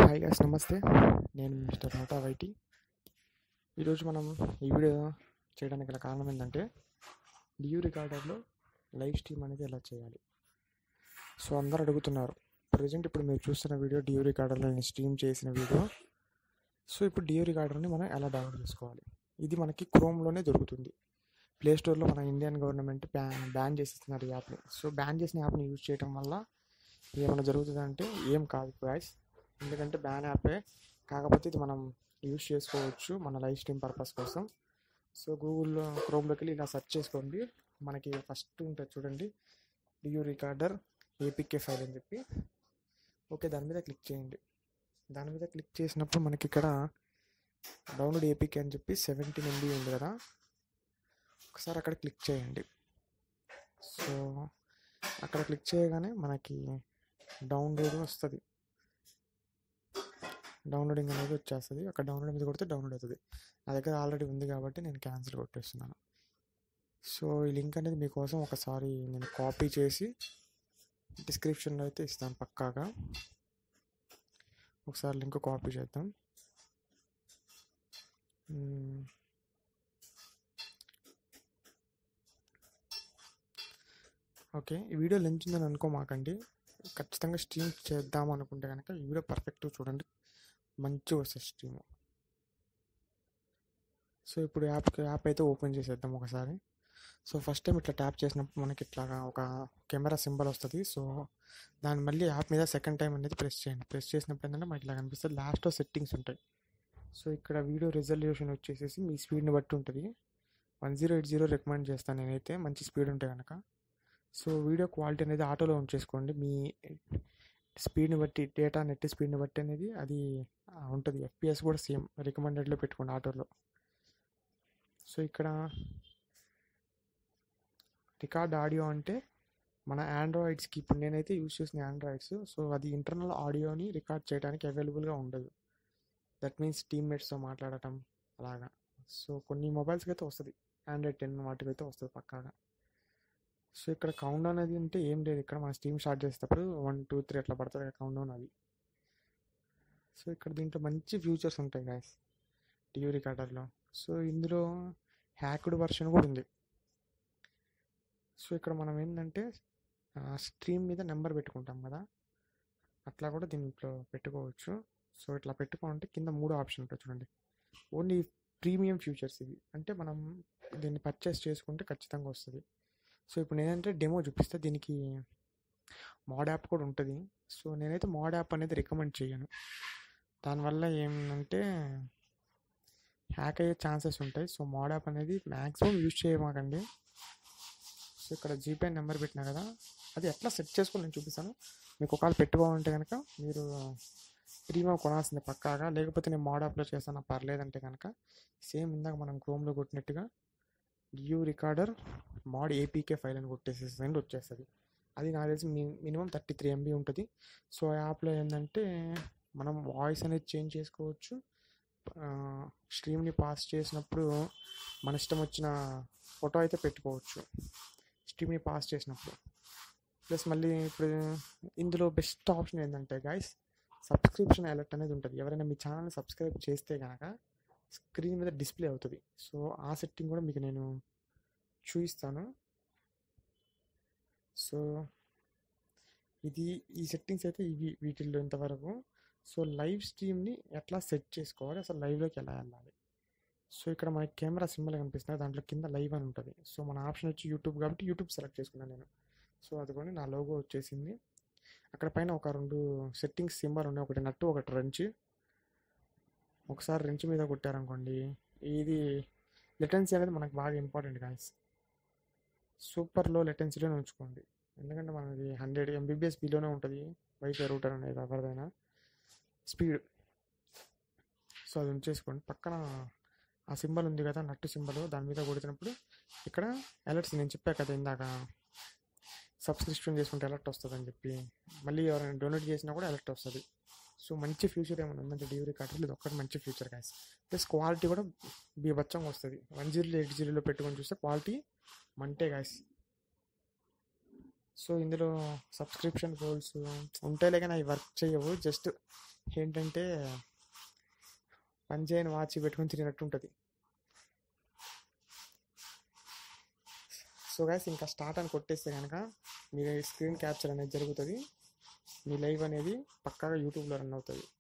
Hi gas నమస్తే నేను mister నోటా YT ఈరోజు మనం ఈ వీడియో చేయడానికి గల కారణం ఏంటంటే డియూ రికార్డర్లో లైవ్ స్ట్రీమ్ అనేది ఎలా చేయాలి సో అందరు అడుగుతున్నారు ప్రజెంట్ ఇప్పుడు మీరు చూస్తున్న వీడియో డియూ రికార్డర్లో నేను స్ట్రీమ్ చేసిన వీడియో సో ఇప్పుడు డియూ రికార్డర్ని మనం ఎలా డౌన్లోడ్ చేసుకోవాలి ఇది మనకి క్రోమ్లోనే దొరుకుతుంది ప్లే స్టోర్లో మన ఇండియన్ గవర్నమెంట్ బ్యాన్ బ్యాన్ చేసేస్తున్నారు ఈ యాప్ని సో బ్యాన్ చేసిన యాప్ని యూజ్ చేయడం వల్ల ఏమైనా జరుగుతుందంటే ఏం కాదు గాయస్ ఎందుకంటే బ్యాన్ యాపే కాకపోతే ఇది మనం యూజ్ చేసుకోవచ్చు మన లైవ్ స్ట్రీమ్ పర్పస్ కోసం సో గూగుల్లో క్రోమ్లోకి వెళ్ళి ఇలా సెర్చ్ చేసుకోండి మనకి ఫస్ట్ ఉంటుంది చూడండి డియూ రికార్డర్ ఏపీకే ఫైల్ అని చెప్పి ఓకే దాని మీద క్లిక్ చేయండి దాని మీద క్లిక్ చేసినప్పుడు మనకి ఇక్కడ డౌన్లోడ్ ఏపీకే అని చెప్పి సెవెంటీన్ ఎంబీ ఉంది కదా ఒకసారి అక్కడ క్లిక్ చేయండి సో అక్కడ క్లిక్ చేయగానే మనకి డౌన్లోడ్ వస్తుంది డౌన్లోడింగ్ అనేది వచ్చేస్తుంది అక్కడ డౌన్లోడ్ మీద కొడితే డౌన్లోడ్ అవుతుంది నా దగ్గర ఆల్రెడీ ఉంది కాబట్టి నేను క్యాన్సిల్ కొట్టేస్తున్నాను సో ఈ లింక్ అనేది మీకోసం ఒకసారి నేను కాపీ చేసి డిస్క్రిప్షన్లో అయితే ఇస్తాను పక్కాగా ఒకసారి లింక్ కాపీ చేద్దాం మ్మ్. ఓకే ఈ వీడియో లెంత్ ఉందని అనుకోమాకండి ఖచ్చితంగా స్ట్రీమ్ చేద్దాం అనుకుంటే కనుక ఈ వీడియో పర్ఫెక్ట్ చూడండి మంచిగా వస్తుంది స్ట్రీమ్ సో ఇప్పుడు యాప్ యాప్ అయితే ఓపెన్ చేసేద్దాం ఒకసారి సో ఫస్ట్ టైం ఇట్లా ట్యాప్ చేసినప్పుడు మనకి ఇట్లాగా ఒక కెమెరా సింబల్ వస్తుంది సో దాన్ని మళ్ళీ యాప్ మీద సెకండ్ టైం అనేది ప్రెస్ చేయండి ప్రెస్ చేసినప్పుడు ఏంటంటే మనకి ఇట్లా కనిపిస్తుంది లాస్ట్లో సెట్టింగ్స్ ఉంటాయి సో ఇక్కడ వీడియో రిజల్యూషన్ వచ్చేసేసి మీ స్పీడ్ని బట్టి ఉంటుంది one zero eight zero recommend చేస్తాను నేనైతే మంచి స్పీడ్ ఉంటే కనుక సో వీడియో క్వాలిటీ అనేది ఆటోలో ఉంచేసుకోండి మీ స్పీడ్ని బట్టి డేటా నెట్ స్పీడ్ని బట్టి అనేది అది ఆ, ఉంటుంది ఎఫ్పిఎస్ కూడా సేమ్ రికమెండెడ్లో పెట్టుకోండి ఆటోలో సో ఇక్కడ రికార్డ్ ఆడియో అంటే మన ఆండ్రాయిడ్స్కి ఇప్పుడు నేనైతే యూజ్ చేసిన ఆండ్రాయిడ్స్ సో అది ఇంటర్నల్ ఆడియోని రికార్డ్ చేయడానికి అవైలబుల్గా ఉండదు దట్ మీన్స్ టీమ్మేట్స్తో మాట్లాడటం అలాగా సో కొన్ని మొబైల్స్కి అయితే వస్తుంది ఆండ్రాయిడ్ టెన్ వాటికి అయితే వస్తుంది పక్కాగా సో ఇక్కడ కౌంట్ డౌన్ అనేది అంటే ఏం లేదు ఇక్కడ మన స్ట్రీమ్ స్టార్ట్ చేసేటప్పుడు వన్ టూ త్రీ అట్లా పడుతుంది కౌంట్ డౌన్ అది సో ఇక్కడ దీంట్లో మంచి ఫ్యూచర్స్ ఉంటాయి గాయస్ టీవీ రికార్డర్లో సో ఇందులో హ్యాక్డ్ వర్షన్ కూడా ఉంది సో ఇక్కడ మనం ఏంటంటే స్ట్రీమ్ మీద నెంబర్ పెట్టుకుంటాం కదా అట్లా కూడా దీంట్లో పెట్టుకోవచ్చు సో ఇట్లా పెట్టుకుంటే కింద మూడో ఆప్షన్ ఉంటుంది చూడండి ఓన్లీ ప్రీమియం ఫ్యూచర్స్ ఇవి అంటే మనం దీన్ని పర్చేస్ చేసుకుంటే ఖచ్చితంగా వస్తుంది సో ఇప్పుడు నేనంటే డెమో చూపిస్తే దీనికి మోడ్ యాప్ కూడా ఉంటుంది సో నేనైతే మోడ్ యాప్ అనేది రికమెండ్ చేయను దానివల్ల ఏమంటే హ్యాక్ అయ్యే ఛాన్సెస్ ఉంటాయి సో మోడ్ యాప్ అనేది మ్యాక్సిమం యూజ్ చేయమాకండి సో ఇక్కడ జీపే నెంబర్ పెట్టినా కదా అది ఎట్లా సెట్ చేసుకొని నేను చూపిస్తాను మీకు ఒకవేళ పెట్టుకోవాలంటే కనుక మీరు ప్రీమియం కొనాల్సిందే పక్కాగా లేకపోతే నేను మోడ్ యాప్లో చేస్తాను పర్లేదంటే కనుక సేమ్ ఇందాక మనం క్రోమ్లో కొట్టినట్టుగా you recorder mod APK file అని కొట్టేసేసి వచ్చేస్తుంది అది నాకు తెలిసి మీ మినిమం థర్టీ త్రీ ఎంబీ ఉంటుంది సో ఆ యాప్లో ఏంటంటే మనం వాయిస్ అనేది చేంజ్ చేసుకోవచ్చు స్ట్రీమ్ని పాస్ చేసినప్పుడు మన ఇష్టం వచ్చిన ఫోటో అయితే పెట్టుకోవచ్చు స్ట్రీమ్ని పాస్ చేసినప్పుడు ప్లస్ మళ్ళీ ఇప్పుడు ఇందులో బెస్ట్ ఆప్షన్ ఏంటంటే గాయస్ సబ్స్క్రిప్షన్ అలర్ట్ అనేది ఉంటుంది ఎవరైనా మీ ఛానల్ని సబ్స్క్రైబ్ చేస్తే కనుక స్క్రీన్ మీద డిస్ప్లే అవుతుంది సో ఆ సెట్టింగ్ కూడా మీకు నేను చూపిస్తాను సో ఇది ఈ సెట్టింగ్స్ అయితే ఇవి వీటిల్లో ఇంతవరకు సో లైవ్ స్ట్రీమ్ని ఎట్లా సెట్ చేసుకోవాలి అసలు లైవ్లోకి ఎలా వెళ్ళాలి సో ఇక్కడ మనకి కెమెరా సింబల్ కనిపిస్తుంది దాంట్లో కింద లైవ్ అని ఉంటుంది సో మన ఆప్షన్ వచ్చి యూట్యూబ్ కాబట్టి యూట్యూబ్ సెలెక్ట్ చేసుకున్నాను నేను సో అదిగోండి నా లోగో వచ్చేసింది అక్కడ పైన ఒక రెండు సెట్టింగ్స్ సింబల్ ఉన్నాయి ఒకటి నట్టు ఒకటి రెంచ్ ఒకసారి రెంచ్ మీద కొట్టారనుకోండి ఇది లెటెన్సీ అనేది మనకు బాగా ఇంపార్టెంట్ గాయస్ సూపర్ లో లెటెన్సీలోనే ఉంచుకోండి ఎందుకంటే మనది హండ్రెడ్ ఎంబీబీఎస్ బిలోనే ఉంటుంది వైఫై రూటర్ అనేది ఎవరిదైనా స్పీడ్ సో అది ఉంచేసుకోండి పక్కన ఆ సింబల్ ఉంది కదా నట్టు సింబల్ దాని మీద కొడుతున్నప్పుడు ఇక్కడ అలర్ట్స్ నేను చెప్పా కదా ఇందాక సబ్స్క్రిప్షన్ చేసుకుంటే అలర్ట్ వస్తుంది అని చెప్పి మళ్ళీ ఎవరైనా డొనేట్ చేసినా కూడా అలర్ట్ వస్తుంది సో మంచి ఫ్యూచర్ ఏమైనా ఉందంటే డెలివరీ కార్డు ఇది ఒక్కటి మంచి ఫ్యూచర్ గాయస్ ప్లస్ క్వాలిటీ కూడా బీభత్సంగా వస్తుంది వన్ జీరో ఎయిట్ జీరోలో పెట్టుకొని చూస్తే క్వాలిటీ మంటే గాయస్ సో ఇందులో సబ్స్క్రిప్షన్ గోల్స్ ఉంటేలే కానీ అవి వర్క్ చేయవు జస్ట్ ఏంటంటే పనిచేయని వాచ్ పెట్టుకొని తిరిగినట్టు ఉంటుంది సో గైస్ ఇంకా స్టార్ట్ అని కొట్టేస్తే కనుక మీ స్క్రీన్ క్యాప్చర్ అనేది జరుగుతుంది మీ లైవ్ అనేది పక్కాగా యూట్యూబ్లో రన్ అవుతుంది